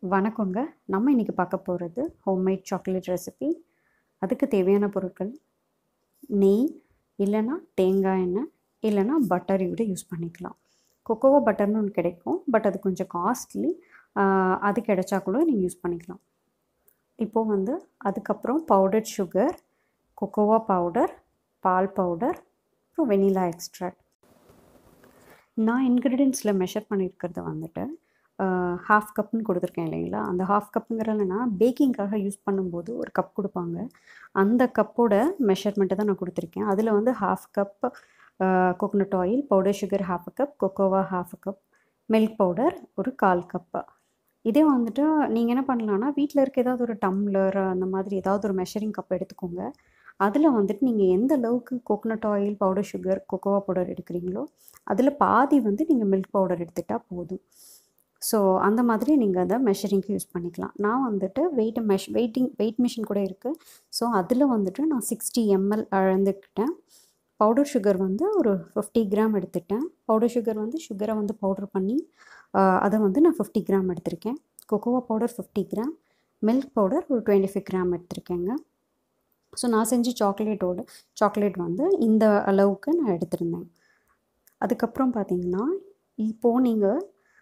வணக்கங்க நம்ம இன்றைக்கி பார்க்க போகிறது ஹோம்மேட் சாக்லேட் ரெசிபி அதுக்கு தேவையான பொருட்கள் நெய் இல்லைன்னா தேங்காய் எண்ணெய் இல்லைன்னா பட்டர் கூட யூஸ் பண்ணிக்கலாம் கொக்கோவா பட்டர்னு ஒன்று கிடைக்கும் பட் அது கொஞ்சம் காஸ்ட்லி அது கிடைச்சா கூட நீங்கள் யூஸ் பண்ணிக்கலாம் இப்போது வந்து அதுக்கப்புறம் பவுடர் சுகர் கொக்கோவா பவுடர் பால் பவுடர் அப்புறம் வெனிலா எக்ஸ்ட்ராக்ட் நான் இன்க்ரீடியன்ஸில் மெஷர் பண்ணியிருக்கிறது வந்துட்டு ஹாஃப் கப்னு கொடுத்துருக்கேன் இல்லைங்களா அந்த ஹாஃப் கப்புங்கிறதுனா பேக்கிங்காக யூஸ் பண்ணும்போது ஒரு கப் கொடுப்பாங்க அந்த கப்போட மெஷர்மெண்ட்டை தான் நான் கொடுத்துருக்கேன் அதில் வந்து half cup coconut oil powder sugar half cup கொக்கோவா ஹாஃப் கப் மில்க் பவுடர் ஒரு கால் கப்பு இதே வந்துட்டு நீங்கள் என்ன பண்ணலான்னா வீட்டில் இருக்க ஏதாவது ஒரு டம்ளர் அந்த மாதிரி ஏதாவது ஒரு மெஷரிங் கப் எடுத்துக்கோங்க அதில் வந்துட்டு நீங்கள் எந்த அளவுக்கு கோகோனட் ஆயில் பவுடர் சுகர் கொக்கோவா பவுடர் எடுக்கிறீங்களோ அதில் பாதி வந்து நீங்கள் மில்க் பவுடர் எடுத்துட்டால் போதும் ஸோ அந்த மாதிரி நீங்கள் அதை மெஷரிங்க்கு யூஸ் பண்ணிக்கலாம் நான் வந்துட்டு வெயிட் மெஷ் வெயிட்டிங் வெயிட் மிஷின் கூட இருக்குது ஸோ அதில் வந்துட்டு நான் சிக்ஸ்டி எம்எல் அளந்துக்கிட்டேன் பவுடர் சுகர் வந்து ஒரு ஃபிஃப்டி கிராம் எடுத்துட்டேன் பவுடர் சுகர் வந்து சுகரை வந்து பவுடர் பண்ணி அதை வந்து நான் ஃபிஃப்டி கிராம் எடுத்திருக்கேன் கொக்கோவா powder fifty gram milk powder ஒரு டுவெண்ட்டி ஃபைவ் கிராம் எடுத்திருக்கேங்க ஸோ நான் செஞ்ச சாக்லேட்டோட சாக்லேட் வந்து இந்த அளவுக்கு நான் எடுத்திருந்தேன் அதுக்கப்புறம் பார்த்திங்கன்னா இப்போது நீங்கள்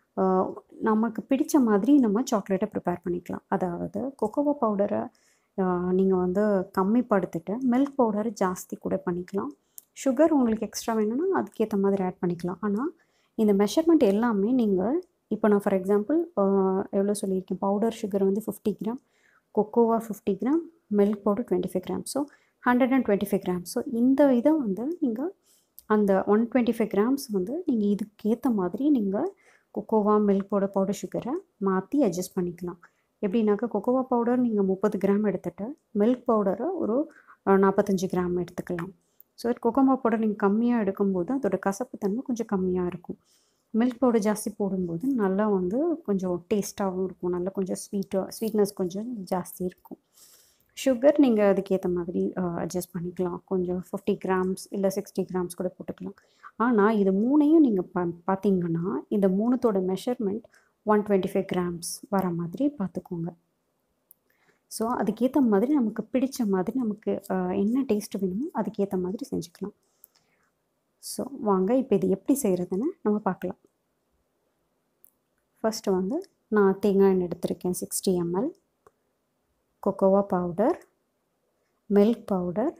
நமக்கு பிடித்த மாதிரி நம்ம சாக்லேட்டை ப்ரிப்பேர் பண்ணிக்கலாம் அதாவது கொக்கோவா பவுடரை நீங்கள் வந்து கம்மிப்படுத்திட்டு மில்க் பவுடரை ஜாஸ்தி கூட பண்ணிக்கலாம் சுகர் உங்களுக்கு எக்ஸ்ட்ரா வேணும்னா அதுக்கேற்ற மாதிரி ஆட் பண்ணிக்கலாம் ஆனால் இந்த மெஷர்மெண்ட் எல்லாமே நீங்கள் இப்போ நான் ஃபார் எக்ஸாம்பிள் எவ்வளோ சொல்லியிருக்கேன் பவுடர் சுகர் வந்து ஃபிஃப்டி கிராம் கொக்கோவா fifty gram milk powder twenty five gram so hundred and twenty five gram so இந்த இதை வந்து நீங்கள் அந்த ஒன் டுவெண்ட்டி ஃபைவ் கிராம்ஸ் வந்து நீங்கள் இதுக்கேற்ற மாதிரி நீங்கள் கொக்கோவா மில்க் பவுடர் பவுடர் சுகரை மாற்றி அட்ஜஸ்ட் பண்ணிக்கலாம் எப்படின்னாக்கா கொக்கோவா பவுடர் நீங்கள் முப்பது கிராம் எடுத்துகிட்டு மில்க் பவுடரை ஒரு நாற்பத்தஞ்சு கிராம் எடுத்துக்கலாம் ஸோ கொக்கோவா பவுடர் நீங்கள் கம்மியாக எடுக்கும்போது அதோட கசப்பு தன்மை கொஞ்சம் கம்மியாக இருக்கும் மில்க் பவுடர் ஜாஸ்தி போடும்போது நல்லா வந்து கொஞ்சம் டேஸ்ட்டாகவும் இருக்கும் நல்லா கொஞ்சம் ஸ்வீட்டாக ஸ்வீட்னஸ் கொஞ்சம் ஜாஸ்தி இருக்கும் சுகர் நீங்கள் அதுக்கேற்ற மாதிரி அட்ஜஸ்ட் பண்ணிக்கலாம் கொஞ்சம் ஃபிஃப்டி கிராம்ஸ் இல்லை சிக்ஸ்டி கிராம்ஸ் கூட போட்டுக்கலாம் ஆனால் இது மூணையும் நீங்கள் பா பார்த்தீங்கன்னா இந்த மூணுத்தோட measurement one twenty five grams வர மாதிரி பார்த்துக்கோங்க ஸோ அதுக்கேற்ற மாதிரி நமக்கு பிடித்த மாதிரி நமக்கு என்ன டேஸ்ட் வேணுமோ அதுக்கேற்ற மாதிரி செஞ்சுக்கலாம் ஸோ வாங்க இப்போ இது எப்படி செய்கிறதுன்னு நம்ம பார்க்கலாம் ஃபஸ்ட்டு வந்து நான் தேங்காய் எண்ணெய் எடுத்திருக்கேன் சிக்ஸ்டி எம்எல் கொக்கோவா powder milk powder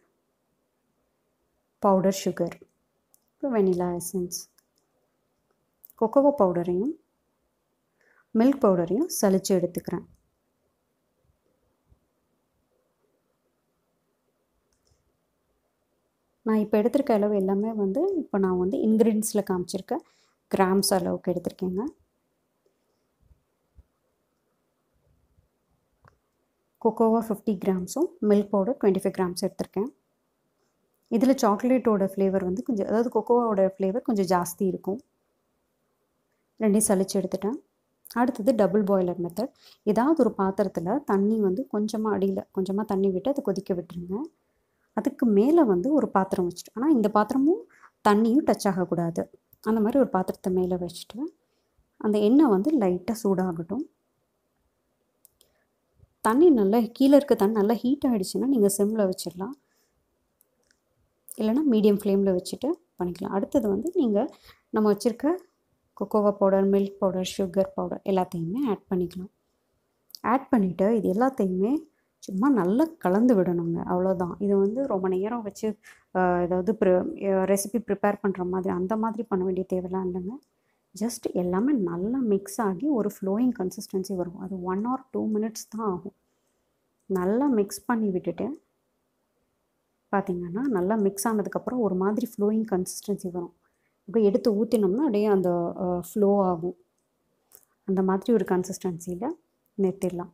powder sugar அப்புறம் வெனிலா எசன்ஸ் கொக்கோவா பவுடரையும் மில்க் பவுடரையும் சளிச்சு எடுத்துக்கிறேன் நான் இப்போ எடுத்திருக்க அளவு எல்லாமே வந்து இப்போ நான் வந்து இன்க்ரீடியன்ஸில் காமிச்சிருக்க கிராம்ஸ் அளவுக்கு எடுத்திருக்கேங்க கொக்கோவா ஃபிஃப்டி கிராம்ஸும் milk powder twenty five grams எடுத்திருக்கேன் இதில் சாக்லேட்டோட ஃப்ளேவர் வந்து கொஞ்சம் அதாவது கொக்கோவாவோட ஃப்ளேவர் கொஞ்சம் ஜாஸ்தி இருக்கும் ரெண்டையும் சளிச்சு எடுத்துட்டேன் அடுத்தது டபுள் பாய்லர் மெத்தட் ஏதாவது ஒரு பாத்திரத்தில் தண்ணி வந்து கொஞ்சமாக அடியில் கொஞ்சமாக தண்ணி விட்டு அதை கொதிக்க விட்டுருங்க அதுக்கு மேலே வந்து ஒரு பாத்திரம் வச்சுட்டு ஆனால் இந்த பாத்திரமும் தண்ணியும் டச் ஆகக்கூடாது அந்த மாதிரி ஒரு பாத்திரத்தை மேலே வச்சுட்டு அந்த எண்ணெய் வந்து லைட்டாக சூடாகட்டும் தண்ணி நல்லா கீழே இருக்க தண்ணி நல்லா ஹீட் ஆகிடுச்சுன்னா நீங்கள் சிம்மில் வச்சிடலாம் இல்லைனா மீடியம் ஃப்ளேமில் வச்சுட்டு பண்ணிக்கலாம் அடுத்தது வந்து நீங்கள் நம்ம வச்சுருக்க கொக்கோவா powder milk powder sugar powder எல்லாத்தையுமே ஆட் பண்ணிக்கலாம் ஆட் பண்ணிவிட்டு இது எல்லாத்தையுமே சும்மா நல்லா கலந்து விடணுங்க அவ்வளோதான் இது வந்து ரொம்ப நேரம் வச்சு ஏதாவது ப்ரி ரெசிபி ப்ரிப்பேர் பண்ணுற மாதிரி அந்த மாதிரி பண்ண வேண்டிய தேவைலாம் இல்லைங்க ஜஸ்ட் எல்லாமே நல்லா மிக்ஸ் ஆகி ஒரு ஃப்ளோயிங் கன்சிஸ்டன்சி வரும் அது ஒன் ஆர் டூ மினிட்ஸ் தான் ஆகும் நல்லா மிக்ஸ் பண்ணி விட்டுட்டு பார்த்திங்கன்னா நல்லா மிக்ஸ் ஆனதுக்கப்புறம் ஒரு மாதிரி ஃப்ளோயிங் கன்சிஸ்டன்சி வரும் அப்படியே எடுத்து ஊற்றினோம்னா அப்படியே அந்த ஃப்ளோ ஆகும் அந்த மாதிரி ஒரு கன்சிஸ்டன்சியில் நிறுத்திடலாம்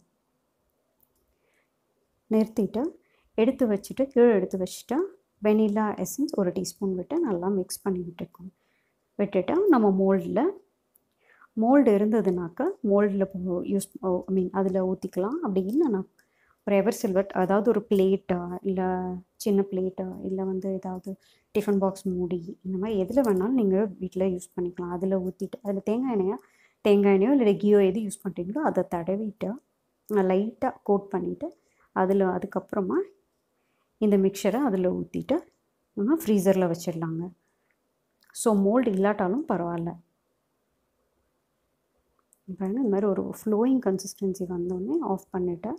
நிறுத்திட்டு எடுத்து வச்சுட்டு கீழே எடுத்து வச்சுட்டு வெனிலா எசன்ஸ் ஒரு டீஸ்பூன் விட்டு நல்லா மிக்ஸ் பண்ணி விட்டுருக்கோம் விட்டுட்டு நம்ம மோல்டில் மோல்டு இருந்ததுனாக்கா மோல்டில் யூஸ் ஐ மீன் அதில் ஊற்றிக்கலாம் அப்படி இல்லைனா ஒரு எவர் சில்வர் அதாவது ஒரு பிளேட்டா இல்லை சின்ன பிளேட்டா இல்லை வந்து ஏதாவது டிஃபன் பாக்ஸ் மூடி இந்த மாதிரி எதில் வேணாலும் நீங்கள் வீட்டில் யூஸ் பண்ணிக்கலாம் அதில் ஊற்றிட்டு அதில் தேங்காய் எண்ணெயை தேங்காய் எண்ணெயோ இல்லை கீயோ எது யூஸ் பண்ணுறீங்களோ அதை தடவிட்டு லைட்டாக கோட் பண்ணிவிட்டு அதில் அதுக்கப்புறமா இந்த மிக்சரை அதில் ஊற்றிட்டு நம்ம ஃப்ரீசரில் வச்சிடலாங்க ஸோ மோல்டு இல்லாட்டாலும் பரவாயில்ல பாருங்கள் இந்த மாதிரி ஒரு ஃப்ளோயிங் கன்சிஸ்டன்சி வந்தோடனே ஆஃப் பண்ணிவிட்டு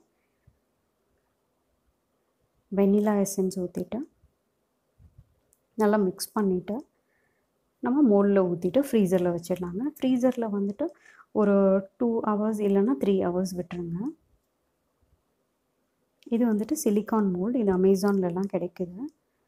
வெனிலா எசன்ஸ் ஊற்றிட்டு நல்லா மிக்ஸ் பண்ணிவிட்டு நம்ம மோல்டில் ஊற்றிட்டு ஃப்ரீசரில் வச்சிடலாங்க ஃப்ரீசரில் வந்துட்டு ஒரு டூ ஹவர்ஸ் இல்லைன்னா த்ரீ ஹவர்ஸ் விட்டுருங்க இது வந்துட்டு சிலிக்கான் மோல்டு இது அமேசான்லலாம் கிடைக்குது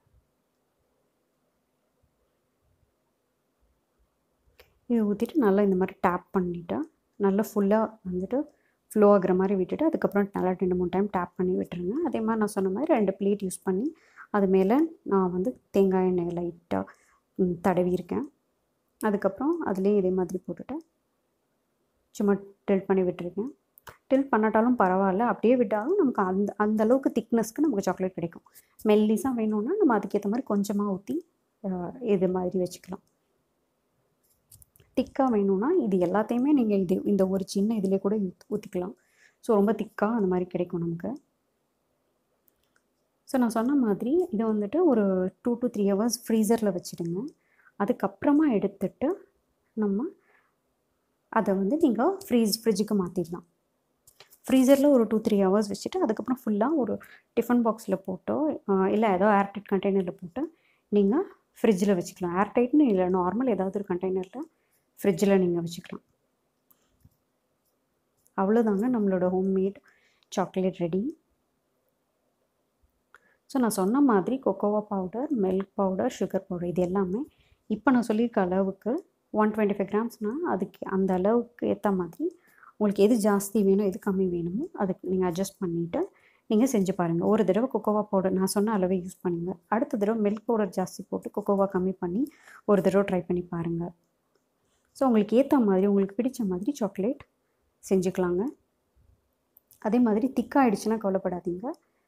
இதை ஊற்றிட்டு நல்லா இந்த மாதிரி டேப் பண்ணிவிட்டு நல்லா ஃபுல்லாக வந்துட்டு ஃப்ளோ ஆகிற மாதிரி விட்டுட்டு அதுக்கப்புறம் நல்லா ரெண்டு மூணு டைம் டேப் பண்ணி விட்டுருங்க அதே மாதிரி நான் சொன்ன மாதிரி ரெண்டு பிளேட் யூஸ் பண்ணி அது மேலே நான் வந்து தேங்காய் எண்ணெய் லைட்டாக தடவியிருக்கேன் அதுக்கப்புறம் அதுலேயும் இதே மாதிரி போட்டுட்டு சும்மா டில்ட் பண்ணி விட்டுருக்கேன் டில்ட் பண்ணாட்டாலும் பரவாயில்ல அப்படியே விட்டாலும் நமக்கு அந்த அந்த அளவுக்கு திக்னஸ்க்கு நமக்கு சாக்லேட் கிடைக்கும் மெல்லிஸாக வேணும்னா நம்ம அதுக்கேற்ற மாதிரி கொஞ்சமாக ஊற்றி இது மாதிரி வச்சுக்கலாம் திக்காக வேணும்னா இது எல்லாத்தையுமே நீங்கள் இது இந்த ஒரு சின்ன இதிலே கூட ஊற்றிக்கலாம் ஸோ ரொம்ப திக்காக அந்த மாதிரி கிடைக்கும் நமக்கு ஸோ நான் சொன்ன மாதிரி இதை வந்துட்டு ஒரு டூ டு த்ரீ ஹவர்ஸ் ஃப்ரீசரில் வச்சுடுங்க அதுக்கப்புறமா எடுத்துட்டு நம்ம அதை வந்து நீங்கள் ஃப்ரீஸ் ஃப்ரிட்ஜுக்கு மாற்றிடலாம் ஃப்ரீசரில் ஒரு டூ த்ரீ ஹவர்ஸ் வச்சுட்டு அதுக்கப்புறம் ஃபுல்லாக ஒரு டிஃபன் பாக்ஸில் போட்டோ இல்லை ஏதோ ஏர்டைட் கண்டெய்னரில் போட்டு நீங்கள் ஃப்ரிட்ஜில் வச்சுக்கலாம் ஏர்டைட்னு இல்லை நார்மல் ஏதாவது ஒரு கண்டெய்னரில் ஃப்ரிட்ஜில் நீங்கள் வச்சுக்கலாம் அவ்வளோதாங்க நம்மளோட ஹோம்மேட் சாக்லேட் ரெடி ஸோ நான் சொன்ன மாதிரி கொக்கோவா powder milk powder sugar powder இது எல்லாமே இப்போ நான் சொல்லியிருக்க அளவுக்கு ஒன் டுவெண்ட்டி ஃபைவ் கிராம்ஸ்னால் அதுக்கு அந்த அளவுக்கு ஏற்ற மாதிரி உங்களுக்கு எது ஜாஸ்தி வேணும் எது கம்மி வேணுமோ அதுக்கு நீங்கள் அட்ஜஸ்ட் பண்ணிவிட்டு நீங்கள் செஞ்சு பாருங்கள் ஒரு தடவை கொக்கோவா பவுடர் நான் சொன்ன அளவே யூஸ் பண்ணுங்கள் அடுத்த தடவை மில்க் பவுடர் ஜாஸ்தி போட்டு கொக்கோவா கம்மி பண்ணி ஒரு தடவை ட்ரை பண்ணி பாருங்கள் ஸோ உங்களுக்கு ஏற்ற மாதிரி உங்களுக்கு பிடிச்ச மாதிரி சாக்லேட் செஞ்சுக்கலாங்க அதே மாதிரி திக்காகிடுச்சுன்னா கவலைப்படாதீங்க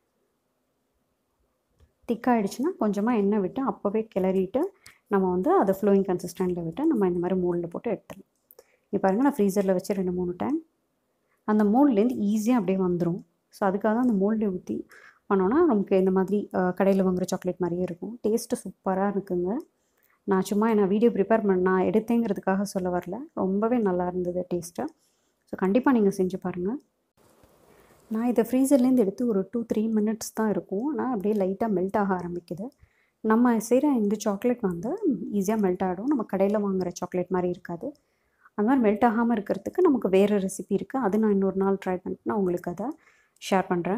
திக்காகிடுச்சுன்னா கொஞ்சமாக எண்ணெய் விட்டு அப்போவே கிளறிட்டு நம்ம வந்து அதை ஃப்ளோயிங் கன்சிஸ்டண்ட்டில் விட்டு நம்ம இந்த மாதிரி மோல்டில் போட்டு எடுத்துடலாம் இப்போ பாருங்கள் நான் ஃப்ரீசரில் வச்சு ரெண்டு மூணு டைம் அந்த மோல்ட்லேருந்து ஈஸியாக அப்படியே வந்துடும் ஸோ அதுக்காக தான் அந்த மோல்டு ஊற்றி பண்ணோன்னா நமக்கு இந்த மாதிரி கடையில் வாங்குகிற சாக்லேட் மாதிரியே இருக்கும் டேஸ்ட்டு சூப்பராக இருக்குங்க நான் சும்மா நான் வீடியோ ப்ரிப்பேர் பண்ண நான் எடுத்தேங்கிறதுக்காக சொல்ல வரல ரொம்பவே நல்லா இருந்தது டேஸ்ட்டு ஸோ கண்டிப்பாக நீங்கள் செஞ்சு பாருங்கள் நான் இதை ஃப்ரீசர்லேருந்து எடுத்து ஒரு டூ த்ரீ மினிட்ஸ் தான் இருக்கும் ஆனால் அப்படியே லைட்டாக மெல்ட் ஆக ஆரம்பிக்குது நம்ம செய்கிற இந்த சாக்லேட் வந்து ஈஸியாக மெல்ட் ஆகிடும் நம்ம கடையில் வாங்குகிற சாக்லேட் மாதிரி இருக்காது அந்த மாதிரி மெல்ட் ஆகாமல் இருக்கிறதுக்கு நமக்கு வேறு ரெசிபி இருக்குது அது நான் இன்னொரு நாள் ட்ரை பண்ணிட்டு நான் உங்களுக்கு அதை ஷேர் பண்ணுறேன்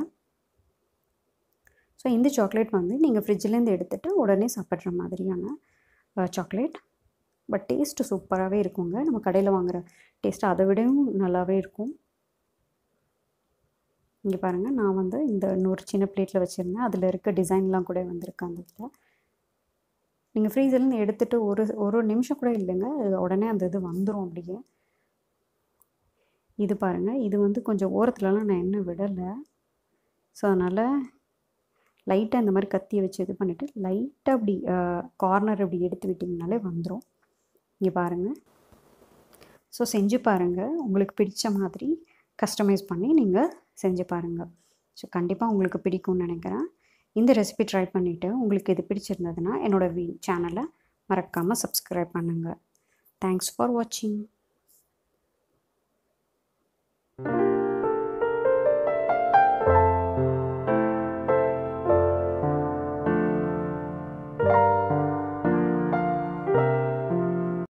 ஸோ இந்த சாக்லேட் வந்து நீங்கள் ஃப்ரிட்ஜிலேருந்து எடுத்துகிட்டு உடனே சாப்பிட்ற மாதிரியான சாக்லேட் பட் டேஸ்ட்டு சூப்பராகவே இருக்குங்க நம்ம கடையில் வாங்குகிற டேஸ்ட்டு அதை விடவும் நல்லாவே இருக்கும் இங்கே பாருங்கள் நான் வந்து இந்த இன்னொரு சின்ன பிளேட்டில் வச்சுருந்தேன் அதில் இருக்க டிசைன்லாம் கூட வந்திருக்கு அந்த இதில் நீங்கள் ஃப்ரீசர்லேருந்து எடுத்துகிட்டு ஒரு ஒரு நிமிஷம் கூட இல்லைங்க உடனே அந்த இது வந்துடும் அப்படியே இது பாருங்கள் இது வந்து கொஞ்சம் ஓரத்துலலாம் நான் என்ன விடலை ஸோ அதனால் லைட்டாக இந்த மாதிரி கத்தியை வச்சு இது பண்ணிவிட்டு லைட்டாக அப்படி கார்னர் அப்படி எடுத்து விட்டிங்கனாலே வந்துடும் இங்கே பாருங்கள் ஸோ செஞ்சு பாருங்கள் உங்களுக்கு பிடிச்ச மாதிரி கஸ்டமைஸ் பண்ணி நீங்கள் செஞ்சு பாருங்கள் ஸோ கண்டிப்பாக உங்களுக்கு பிடிக்கும்னு நினைக்கிறேன் இந்த ரெசிபி ட்ரை பண்ணிவிட்டு உங்களுக்கு இது பிடிச்சிருந்ததுன்னா என்னோடய வீ சேனலை மறக்காமல் சப்ஸ்கிரைப் பண்ணுங்கள் தேங்க்ஸ் ஃபார் வாட்சிங்